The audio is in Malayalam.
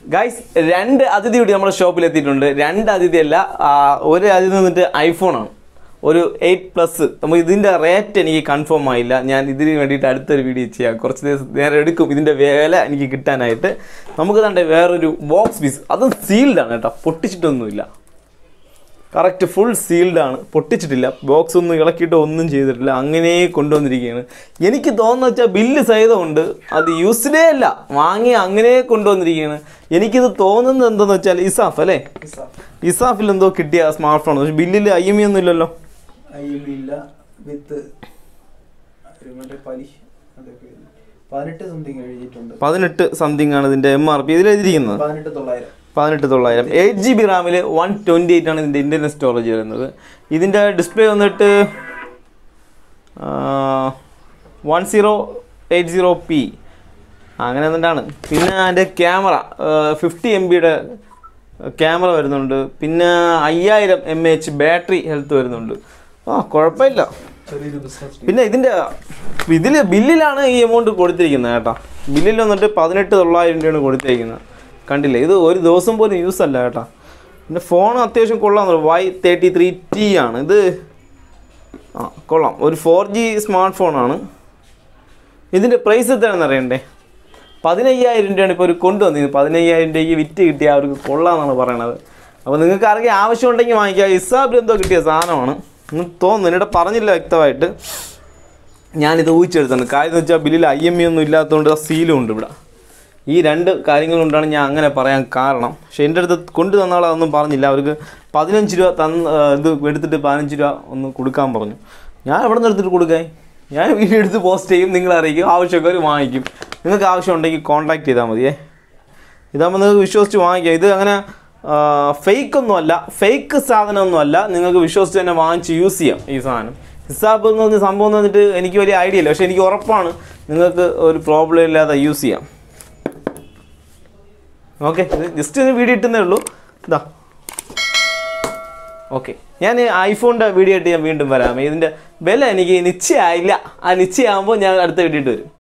ഗൈസ് രണ്ട് അതിഥി കൂടി നമ്മുടെ ഷോപ്പിൽ എത്തിയിട്ടുണ്ട് രണ്ട് അതിഥിയല്ല ആ, ഒരു അതിഥി വന്നിട്ട് ഐഫോണാണ് ഒരു എയ്റ്റ് പ്ലസ് നമുക്ക് ഇതിൻ്റെ റേറ്റ് എനിക്ക് കൺഫേം ആയില്ല ഞാൻ ഇതിന് വേണ്ടിയിട്ട് അടുത്തൊരു വീഡിയോ ചെയ്യാം കുറച്ച് ദിവസം നേരം എടുക്കും ഇതിൻ്റെ വില എനിക്ക് കിട്ടാനായിട്ട് നമുക്ക് തന്നെ വേറൊരു ബോക്സ് പീസ് അതും സീൽഡാണ് കേട്ടോ പൊട്ടിച്ചിട്ടൊന്നുമില്ല കറക്റ്റ് ഫുൾ സീൽഡ് ആണ് പൊട്ടിച്ചിട്ടില്ല ബോക്സ് ഒന്നും ഇളക്കിയിട്ട് ഒന്നും ചെയ്തിട്ടില്ല അങ്ങനെ കൊണ്ടുവന്നിരിക്കുകയാണ് എനിക്ക് തോന്നുന്ന വെച്ചാൽ ബില്ല് സഹിതമുണ്ട് അത് യൂസ്ഡേ അല്ല വാങ്ങി അങ്ങനെ കൊണ്ടുവന്നിരിക്കുകയാണ് എനിക്കിത് തോന്നുന്നത് എന്താണെന്ന് വെച്ചാൽ ഇസാഫ് അല്ലേ ഇസാഫിൽ എന്തോ കിട്ടിയ സ്മാർട്ട് ഫോൺ പക്ഷെ ബില്ലിൽ ഐ എം ഇ ഒന്നും ഇല്ലല്ലോ ഇല്ല വിത്ത് മറ്റേ പലിശ അതൊക്കെ പതിനെട്ട് സംതിങ് എഴുതിയിട്ടുണ്ട് പതിനെട്ട് സംതിങ് ആണ് ഇതിൻ്റെ എം ആർ പി ഇതിൽ എഴുതിയിരിക്കുന്നത് പതിനെട്ട് തൊള്ളായിരം പതിനെട്ട് തൊള്ളായിരം എയ്റ്റ് ജി ബി റാമിൽ വൺ ട്വൻറ്റി എയ്റ്റ് ആണ് ഇതിൻ്റെ ഇൻ്റർനെറ്റ് സ്റ്റോറേജ് വരുന്നത് ഇതിൻ്റെ ഡിസ്പ്ലേ വന്നിട്ട് one zero eight zero p അങ്ങനെ എന്നിട്ടാണ് പിന്നെ അതിൻ്റെ ക്യാമറ ഫിഫ്റ്റി എം ബിയുടെ ക്യാമറ വരുന്നുണ്ട് പിന്നെ അയ്യായിരം എം എച്ച് ബാറ്ററി ഹെൽത്ത് വരുന്നുണ്ട് ആ കുഴപ്പമില്ല ചെറിയൊരു ബിസിനസ് പിന്നെ ഇതിൻ്റെ ഇതിൽ ബില്ലിലാണ് ഈ എമൗണ്ട് കൊടുത്തിരിക്കുന്നത് കേട്ടോ ബില്ലിൽ വന്നിട്ട് പതിനെട്ട് തൊള്ളായിരം രൂപയാണ് കൊടുത്തിരിക്കുന്നത് കണ്ടില്ലേ ഇത് ഒരു ദിവസം പോലും യൂസ് അല്ല കേട്ടോ പിന്നെ ഫോൺ അത്യാവശ്യം കൊള്ളാം വൈ തേർട്ടി ത്രീ ടി ആണ് ഇത് ആ കൊള്ളാം ഒരു ഫോർ ജി സ്മാർട്ട് ഫോണാണ് ഇതിൻ്റെ പ്രൈസ് എത്രയാണെന്ന് അറിയണ്ടേ പതിനയ്യായിരം രൂപയാണ് ഇപ്പോൾ ഒരു കൊണ്ടുവന്നത് പതിനയ്യായിരം രൂപയ്ക്ക് വിറ്റ് കിട്ടിയ അവർക്ക് കൊള്ളാമെന്നാണ് പറയണത് അപ്പോൾ നിങ്ങൾക്ക് ആർക്കെങ്കിലും ആവശ്യമുണ്ടെങ്കിൽ വാങ്ങിക്കുക ഇസാബിൽ എന്തോ കിട്ടിയ സാധനമാണ് എന്ന് തോന്നുന്നു എന്നിട്ട് പറഞ്ഞില്ല വ്യക്തമായിട്ട് ഞാനിത് ഊഹിച്ചെടുത്താണ് കാര്യം എന്ന് വെച്ചാൽ ബില്ലിൽ ഐ എം ഇ ഒന്നും ഇല്ലാത്തതുകൊണ്ട് സീലും ഉണ്ട് ഇവിടെ ഈ രണ്ട് കാര്യങ്ങൾ കൊണ്ടാണ് ഞാൻ അങ്ങനെ പറയാൻ കാരണം പക്ഷേ എൻ്റെ അടുത്ത് കൊണ്ടു തന്നാൾ അതൊന്നും പറഞ്ഞില്ല അവർക്ക് പതിനഞ്ച് രൂപ തന്ന് ആ, ഇത് എടുത്തിട്ട് പതിനഞ്ച് രൂപ ഒന്ന് കൊടുക്കാൻ പറഞ്ഞു ഞാൻ എവിടെ നിന്ന് എടുത്തിട്ട് കൊടുക്കാൻ ഞാൻ വീഡിയോ എടുത്ത് പോസ്റ്റ് ചെയ്യും നിങ്ങളെ അറിയിക്കും ആവശ്യമൊക്കെ വാങ്ങിക്കും നിങ്ങൾക്ക് ആവശ്യമുണ്ടെങ്കിൽ കോൺടാക്ട് ചെയ്താൽ മതിയേ ഇതാകുമ്പോൾ നിങ്ങൾക്ക് വിശ്വസിച്ച് വാങ്ങിക്കാം ഇത് അങ്ങനെ ഫേക്ക് ഒന്നുമല്ല ഫേക്ക് സാധനമൊന്നുമല്ല നിങ്ങൾക്ക് വിശ്വസിച്ച് തന്നെ വാങ്ങിച്ച് യൂസ് ചെയ്യാം ഈ സാധനം ഹിസാബ് എന്ന് പറഞ്ഞ സംഭവം എന്ന് പറഞ്ഞിട്ട് എനിക്ക് വലിയ ഐഡിയ ഇല്ല പക്ഷേ എനിക്ക് ഉറപ്പാണ് നിങ്ങൾക്ക് ഒരു പ്രോബ്ലം ഇല്ലാതെ യൂസ് ചെയ്യാം ഓക്കെ ഇത് ജസ്റ്റ് ഒരു വീഡിയോ ഇട്ടുന്നേ ഉള്ളൂ ഇതാ ഓക്കെ ഞാൻ ഐഫോണിൻ്റെ വീഡിയോ ആയിട്ട് ഞാൻ വീണ്ടും വരാം ഇതിൻ്റെ വില എനിക്ക് നിശ്ചയമായില്ല ആ നിശ്ചയമാകുമ്പോൾ ഞാൻ അടുത്ത വീഡിയോ ഇട്ട് വരും